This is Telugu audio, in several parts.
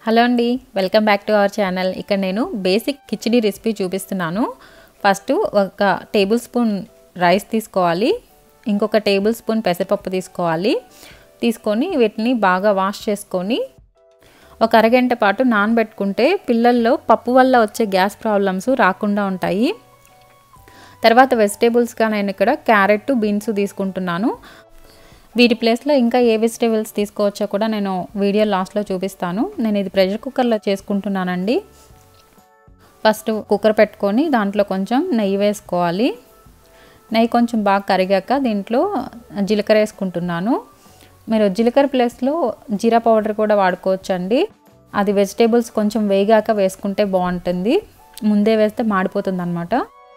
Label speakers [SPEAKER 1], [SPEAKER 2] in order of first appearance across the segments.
[SPEAKER 1] హలో అండి welcome back to our channel ఇక్కడ నేను బేసిక్ కిచిడి రెసిపీ చూపిస్తున్నాను ఫస్ట్ ఒక టేబుల్ స్పూన్ రైస్ తీసుకోవాలి ఇంకొక టేబుల్ స్పూన్ పెసరపప్పు తీసుకోవాలి తీసుకొని వీటిని బాగా వాష్ చేసుకొని ఒక అరగంట పాటు నానబెట్టుకుంటే పిల్లల్లో పప్పు వల్ల వచ్చే గ్యాస్ ప్రాబ్లమ్స్ రాకుండా ఉంటాయి తర్వాత వెజిటేబుల్స్గా నేను ఇక్కడ క్యారెట్ బీన్స్ తీసుకుంటున్నాను వీటి ప్లేస్లో ఇంకా ఏ వెజిటేబుల్స్ తీసుకోవచ్చో కూడా నేను వీడియో లాస్ట్లో చూపిస్తాను నేను ఇది ప్రెషర్ కుక్కర్లో చేసుకుంటున్నానండి ఫస్ట్ కుక్కర్ పెట్టుకొని దాంట్లో కొంచెం నెయ్యి వేసుకోవాలి నెయ్యి కొంచెం బాగా కరిగాక దీంట్లో జీలకర్ర వేసుకుంటున్నాను మీరు జీలకర్ర ప్లేస్లో జీరా పౌడర్ కూడా వాడుకోవచ్చు అండి అది వెజిటేబుల్స్ కొంచెం వేగాక వేసుకుంటే బాగుంటుంది ముందే వేస్తే మాడిపోతుంది అనమాట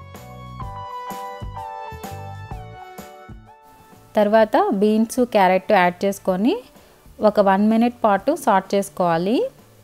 [SPEAKER 1] తర్వాత బీన్స్ క్యారెట్ యాడ్ చేసుకొని ఒక వన్ మినిట్ పాటు సాట్ చేసుకోవాలి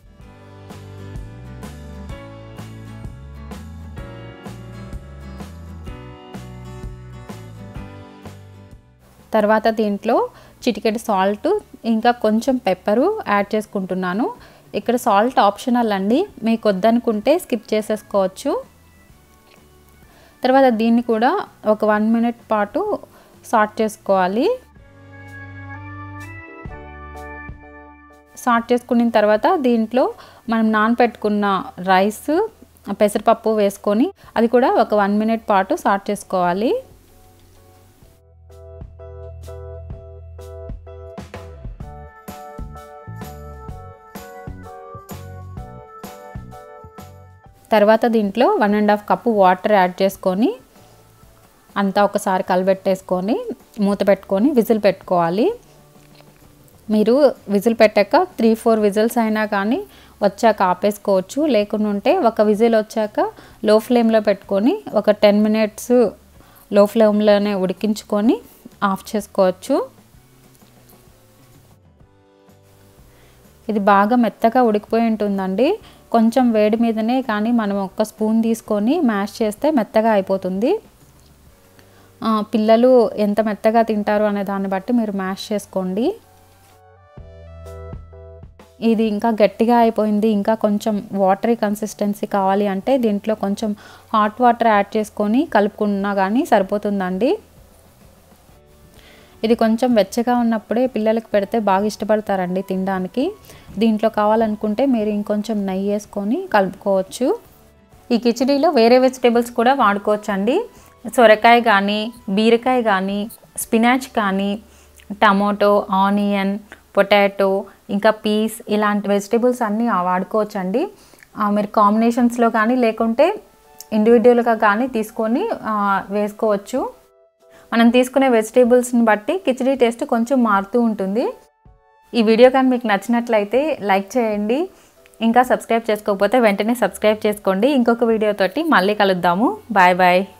[SPEAKER 1] తర్వాత దీంట్లో చిటికెడు సాల్ట్ ఇంకా కొంచెం పెప్పరు యాడ్ చేసుకుంటున్నాను ఇక్కడ సాల్ట్ ఆప్షనల్ అండి మీకు వద్దనుకుంటే స్కిప్ చేసేసుకోవచ్చు తర్వాత దీన్ని కూడా ఒక వన్ మినిట్ పాటు సాట్ చేసుకోవాలి సాట్ చేసుకున్న తర్వాత దీంట్లో మనం నానపెట్టుకున్న రైస్ పెసరపప్పు వేసుకొని అది కూడా ఒక వన్ మినిట్ పాటు సాట్ చేసుకోవాలి తర్వాత దీంట్లో one and half cup water add చేసుకొని అంతా ఒకసారి కలబెట్టేసుకొని మూత పెట్టుకొని విజిల్ పెట్టుకోవాలి మీరు విజిల్ పెట్టాక త్రీ ఫోర్ విజిల్స్ అయినా కానీ వచ్చాక ఆపేసుకోవచ్చు లేకుంటే ఒక విజిల్ వచ్చాక లో ఫ్లేమ్లో పెట్టుకొని ఒక టెన్ మినిట్స్ లో ఫ్లేమ్లోనే ఉడికించుకొని ఆఫ్ చేసుకోవచ్చు ఇది బాగా మెత్తగా ఉడికిపోయి ఉంటుందండి కొంచెం వేడి మీదనే కానీ మనం ఒక స్పూన్ తీసుకొని మ్యాష్ చేస్తే మెత్తగా అయిపోతుంది పిల్లలు ఎంత మెత్తగా తింటారు అనే దాన్ని బట్టి మీరు మ్యాష్ చేసుకోండి ఇది ఇంకా గట్టిగా అయిపోయింది ఇంకా కొంచెం వాటరీ కన్సిస్టెన్సీ కావాలి అంటే దీంట్లో కొంచెం హాట్ వాటర్ యాడ్ చేసుకొని కలుపుకున్నా కానీ సరిపోతుందండి ఇది కొంచెం వెచ్చగా ఉన్నప్పుడే పిల్లలకి పెడితే బాగా ఇష్టపడతారండి తినడానికి దీంట్లో కావాలనుకుంటే మీరు ఇంకొంచెం నెయ్యి వేసుకొని కలుపుకోవచ్చు ఈ కిచడీలో వేరే వెజిటేబుల్స్ కూడా వాడుకోవచ్చు అండి సొరకాయ కానీ బీరకాయ కానీ స్పినాచ్ కానీ టమాటో ఆనియన్ పొటాటో ఇంకా పీస్ ఇలాంటి వెజిటేబుల్స్ అన్నీ వాడుకోవచ్చు అండి మీరు కాంబినేషన్స్లో కానీ లేకుంటే ఇండివిజువల్గా కానీ తీసుకొని వేసుకోవచ్చు మనం తీసుకునే వెజిటేబుల్స్ని బట్టి కిచడీ టేస్ట్ కొంచెం మారుతూ ఉంటుంది ఈ వీడియో కానీ మీకు నచ్చినట్లయితే లైక్ చేయండి ఇంకా సబ్స్క్రైబ్ చేసుకోకపోతే వెంటనే సబ్స్క్రైబ్ చేసుకోండి ఇంకొక వీడియోతోటి మళ్ళీ కలుద్దాము బాయ్ బాయ్